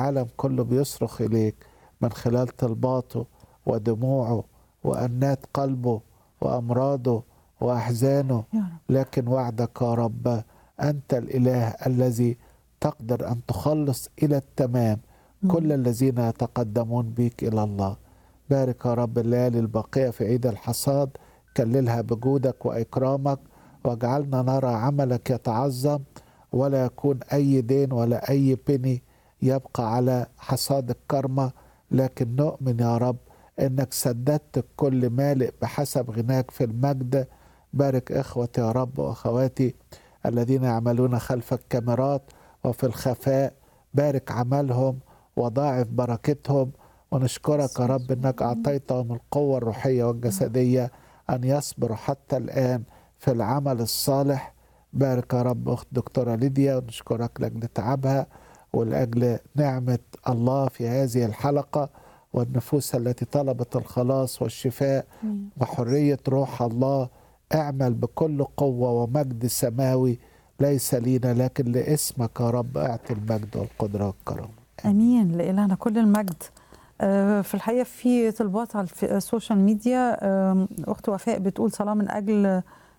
العالم كله بيصرخ إليك من خلال طلباته ودموعه وأنات قلبه وأمراضه وأحزانه يا رب لكن وعدك يا رب أنت الإله الذي تقدر أن تخلص إلى التمام كل الذين يتقدمون بك إلى الله بارك يا رب الليالي الباقية في عيد الحصاد كللها بجودك وإكرامك واجعلنا نرى عملك يتعظم ولا يكون أي دين ولا أي بني يبقى على حصاد الكرمة لكن نؤمن يا رب انك سددت الكل مالئ بحسب غناك في المجد بارك اخوتي يا رب واخواتي الذين يعملون خلف الكاميرات وفي الخفاء بارك عملهم وضاعف بركتهم ونشكرك يا رب انك اعطيتهم القوه الروحيه والجسديه ان يصبروا حتى الان في العمل الصالح بارك يا رب اخت دكتوره ليديا ونشكرك لاجل تعبها ولاجل نعمه الله في هذه الحلقه والنفوس التي طلبت الخلاص والشفاء آمين. وحريه روح الله اعمل بكل قوه ومجد سماوي ليس لينا لكن لاسمك يا رب اعطي المجد والقدره والكرامه امين لإلهنا كل المجد آه، في الحقيقه في طلبات على الف- السوشيال ميديا آم، اخت وفاء بتقول صلاه من اجل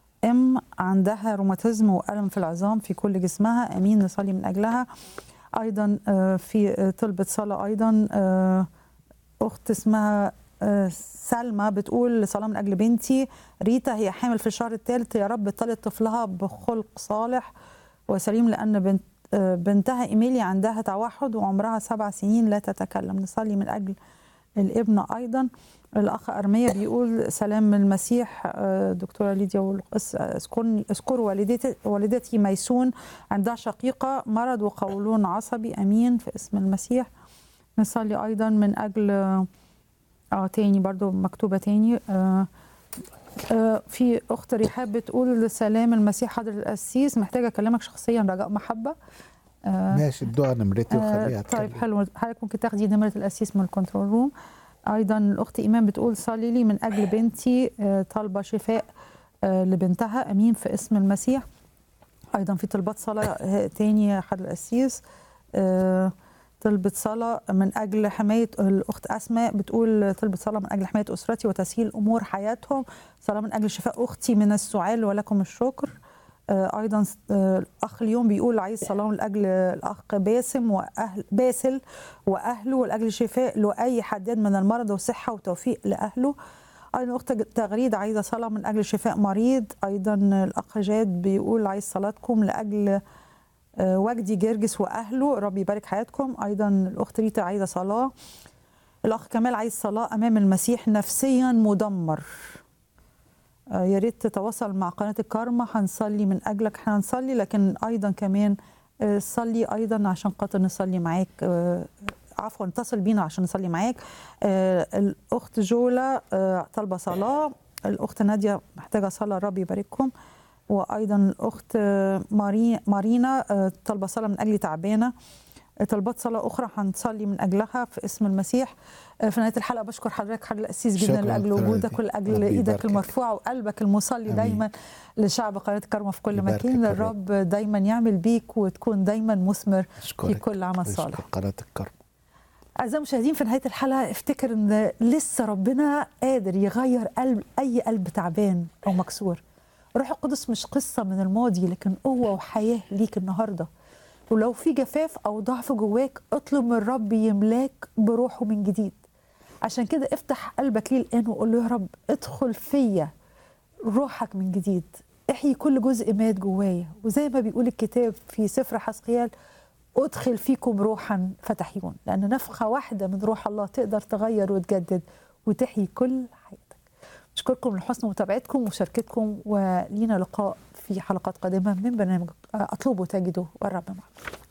ام عندها روماتيزم والم في العظام في كل جسمها امين نصلي من اجلها ايضا آه، في آه، طلبه صلاه ايضا آه، اخت اسمها آه، سلمى بتقول صلاه من اجل بنتي ريتا هي حامل في الشهر الثالث يا رب طلت طفلها بخلق صالح وسليم لان بنت آه، بنتها ايميليا عندها توحد وعمرها سبع سنين لا تتكلم نصلي من اجل الابن ايضا الاخ ارميه بيقول سلام من المسيح آه، دكتوره ليديا والقس- اذكرني اذكر والدتي والدتي ميسون عندها شقيقه مرض وقولون عصبي امين في اسم المسيح نصلي ايضا من اجل اه تاني برضو مكتوبه تاني آه آه في اخت رحاب بتقول سلام المسيح حضر القسيس محتاجه اكلمك شخصيا رجاء محبه آه ماشي ادوها نمرتي وخليها آه طيب تكلم. حلو حضرتك ممكن تاخدي نمره القسيس من الكنترول روم ايضا الاخت ايمان بتقول صلي لي من اجل بنتي آه طالبه شفاء آه لبنتها امين في اسم المسيح ايضا في طلبات صلاه آه، تاني يا حضر القسيس آه طلبة صلاة من أجل حماية الأخت أسماء بتقول طلبة صلاة من أجل حماية أسرتي وتسهيل أمور حياتهم صلاة من أجل شفاء أختي من السعال ولكم الشكر آه، أيضا آه، الأخ اليوم بيقول عايز صلاة من أجل الأخ باسم وأهل باسل وأهله ولأجل شفاء لأي حداد من المرض وصحة وتوفيق لأهله أيضا أخت تغريد عايزة صلاة من أجل شفاء مريض أيضا الأخ جاد بيقول عايز صلاتكم لأجل آه، وجدي جرجس واهله ربي يبارك حياتكم ايضا الاخت ريتا عايزه صلاه الاخ كمال عايز صلاه امام المسيح نفسيا مدمر آه، يا ريت تتواصل مع قناه الكارما هنصلي من اجلك احنا هنصلي لكن ايضا كمان آه، صلي ايضا عشان خاطر نصلي معاك آه، عفوا اتصل بينا عشان نصلي معاك آه، الاخت جولا آه، طالبه صلاه الاخت ناديه محتاجه صلاه ربي يبارككم وايضا الاخت آه، ماري مارينا آه، طالبه صلاه من اجل تعبانه آه، طلبات صلاه اخرى هنصلي من اجلها في اسم المسيح آه، في نهايه الحلقه بشكر حضرتك حضرتك القسيس جدا شكراً لاجل دكتورة وجودك ليديا. ولاجل ربي ايدك يباركك. المرفوعه وقلبك المصلي آمين. دايما لشعب قناه كرمه في كل يباركك مكان يا الرب دايما يعمل بيك وتكون دايما مثمر في اشكرك كل عمل صالح اشكر قناه الكرم أعزائي المشاهدين في نهاية الحلقة افتكر إن لسه ربنا قادر يغير قلب أي قلب تعبان أو مكسور روح القدس مش قصة من الماضي لكن قوة وحياة ليك النهاردة ولو في جفاف أو ضعف جواك اطلب من الرب يملاك بروحه من جديد عشان كده افتح قلبك ليه الآن وقول له يا رب ادخل فيا روحك من جديد احيي كل جزء مات جوايا وزي ما بيقول الكتاب في سفر حسقيال ادخل فيكم روحا فتحيون لان نفخه واحده من روح الله تقدر تغير وتجدد وتحيي كل حياتك اشكركم لحسن متابعتكم ومشاركتكم ولينا لقاء في حلقات قادمه من برنامج اطلبوا تجدوا والرب معكم